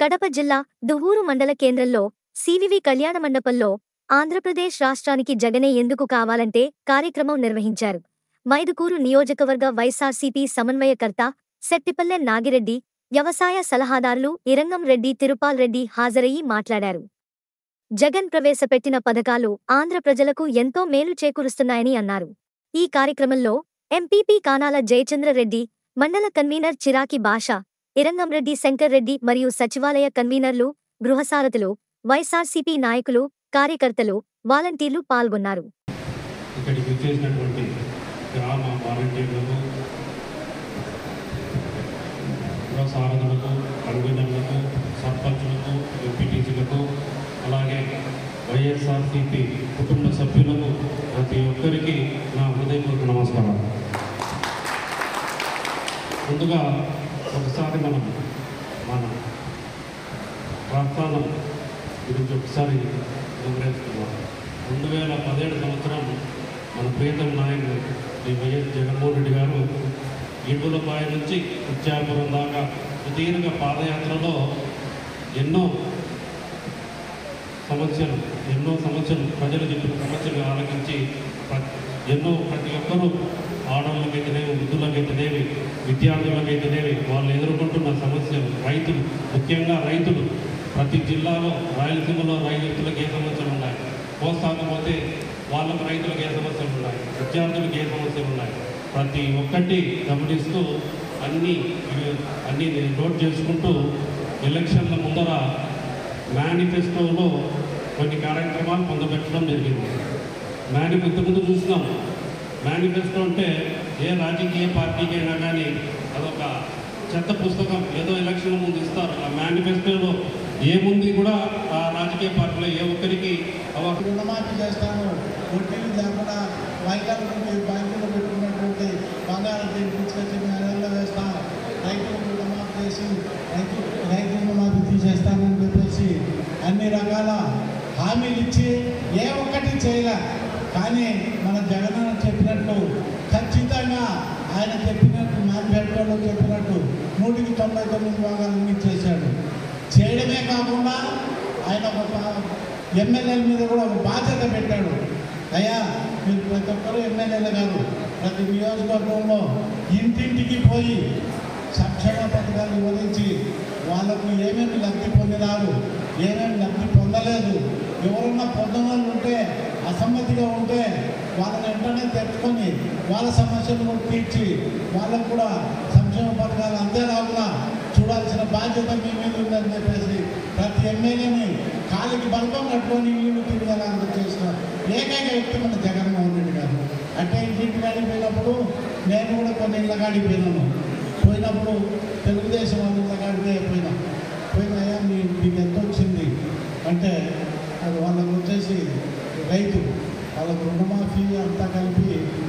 కడప జిల్లా దువ్వూరు మండల కేంద్రంలో సివివి కళ్యాణ మండపంలో ఆంధ్రప్రదేశ్ రాష్ట్రానికి జగనే ఎందుకు కావాలంటే కార్యక్రమం నిర్వహించారు మైదుకూరు నియోజకవర్గ వైఎస్ఆర్సీపీ సమన్వయకర్త సెట్టిపల్లె నాగిరెడ్డి వ్యవసాయ సలహాదారులు ఇరంగం రెడ్డి తిరుపాల్ రెడ్డి హాజరయ్యి మాట్లాడారు జగన్ ప్రవేశపెట్టిన పథకాలు ఆంధ్ర ప్రజలకు ఎంతో మేలు చేకూరుస్తున్నాయని అన్నారు ఈ కార్యక్రమంలో ఎంపీపీ కానాల జయచంద్రరెడ్డి మండల కన్వీనర్ చిరాకి భాష ఇరంగంరెడ్డి శంకర్ రెడ్డి మరియు సచివాలయ కన్వీనర్లు గృహసారథులు వైఎస్ఆర్సీపీ నాయకులు కార్యకర్తలు వాలంటీర్లు పాల్గొన్నారు ఇక్కడికి వచ్చేసినటువంటి గ్రామ వాలంటీర్లకు గృహసారథులకు కన్వీనర్లకు సర్పంచులకు ఎంపీటీసీలకు అలాగే వైఎస్ఆర్సీపీ కుటుంబ సభ్యులకు ప్రతి ఒక్కరికి నా హృదయపూర్వక నమస్కారం ముందుగా ఒకసారి మనం మన ప్రార్థన గురించి ఒకసారి వివరిస్తున్నాం రెండు వేల పదిహేడు సంవత్సరం మన ప్రియతమ నాయకుడు శ్రీ వైఎస్ జగన్మోహన్ రెడ్డి గారు ఇడులపాయ నుంచి ఇచ్చాపురం దాకా సుదీర్ఘ పాదయాత్రలో ఎన్నో సమస్యలు ఎన్నో సమస్యలు ప్రజలు చెప్పిన సమస్యలు ఆలకించి ప్ర- ఎన్నో ప్రతి ఒక్కరూ ఆడవాళ్ళకైతేనేమి వృద్ధులకైతేనేమి విద్యార్థులకైతేనేమి వాళ్ళు ఎదుర్కొంటున్న సమస్యలు రైతులు ముఖ్యంగా రైతులు ప్రతి జిల్లాలో రాయలసీమలో రైతులకు ఏ సమస్యలు ఉన్నాయి పోస్తాకపోతే వాళ్ళకు రైతులకు ఏ సమస్యలు ఉన్నాయి విద్యార్థులకు ఏ సమస్యలు ఉన్నాయి ప్రతి ఒక్కటి గమనిస్తూ అన్నీ అన్నీ నోట్ చేసుకుంటూ ఎలక్షన్ల ముందర మేనిఫెస్టోలో కొన్ని కార్యక్రమాలు పొందబెట్టడం జరిగింది మేనిఫెస్టో ముందు చూసినాం మేనిఫెస్టో అంటే ఏ రాజకీయ పార్టీకి అయినా కానీ అదొక చెత్త పుస్తకం ఏదో ఎలక్షన్ ముందు ఇస్తారు ఆ మేనిఫెస్టోలో ఏముంది కూడా ఆ రాజకీయ పార్టీలో ఏ ఒక్కరికి అవ- రుణమాఫీ చేస్తాను వడ్డీలు లేకుండా వైద్యులకి బ్యాంకులో పెట్టుకున్నటువంటి బంగారం తీసుకొచ్చి నెలల్లో వేస్తాం రైతులకు రుణమాఫీ చేసి రైతు రైతు రుణమాఫీ తీసేస్తానని చెప్పేసి అన్ని రకాల హామీలు ఇచ్చి ఏ ఒక్కటి చేయలే కానీ మన జగనన్న చెప్పినట్టు ఖచ్చితంగా ఆయన చెప్పినట్టు మేనిఫెస్టోలో చెప్పినట్టు నూటికి తొంభై తొమ్మిది భాగాలన్నీ చేశాడు చేయడమే కాకుండా ఆయన ఒక పా- ఎమ్మెల్యేల మీద కూడా ఒక బాధ్యత పెట్టాడు అయ్యా మీరు ప్రతి ఒక్కరూ ఎమ్మెల్యేలు కాదు ప్రతి నియోజకవర్గంలో ఇంటింటికి పోయి సంక్షేమ పథకాలు వివరించి వాళ్ళకు ఏమేమి లబ్ధి పొందినారు ఏమేమి లబ్ధి పొందలేదు ఎవరన్నా పొందనోళ్ళు ఉంటే అసమ్మతిగా ఉంటే వాళ్ళని వెంటనే తెచ్చుకొని వాళ్ళ సమస్యలు కూడా తీర్చి వాళ్ళకు కూడా సంక్షేమ పథకాలు అందేలాగా చూడాల్సిన బాధ్యత మీ మీద ఉందని చెప్పేసి ప్రతి ఎమ్మెల్యేని కాలికి బల్బం కట్టుకొని ఇల్లు తిరిగేలాగా చేసిన ఏకైక వ్యక్తి మన జగన్మోహన్ రెడ్డి గారు అంటే ఇంటింటి కాడికి పోయినప్పుడు నేను కూడా కొన్ని ఇళ్ళ కాడికి పోయినాను పోయినప్పుడు తెలుగుదేశం వాళ్ళ ఇళ్ళ కాడికే పోయినా పోయినాయా మీ మీకు ఎంత వచ్చింది అంటే అది వాళ్ళకు వచ్చేసి రైతు వాళ్ళకు రుణమాఫీ అంతా కలిపి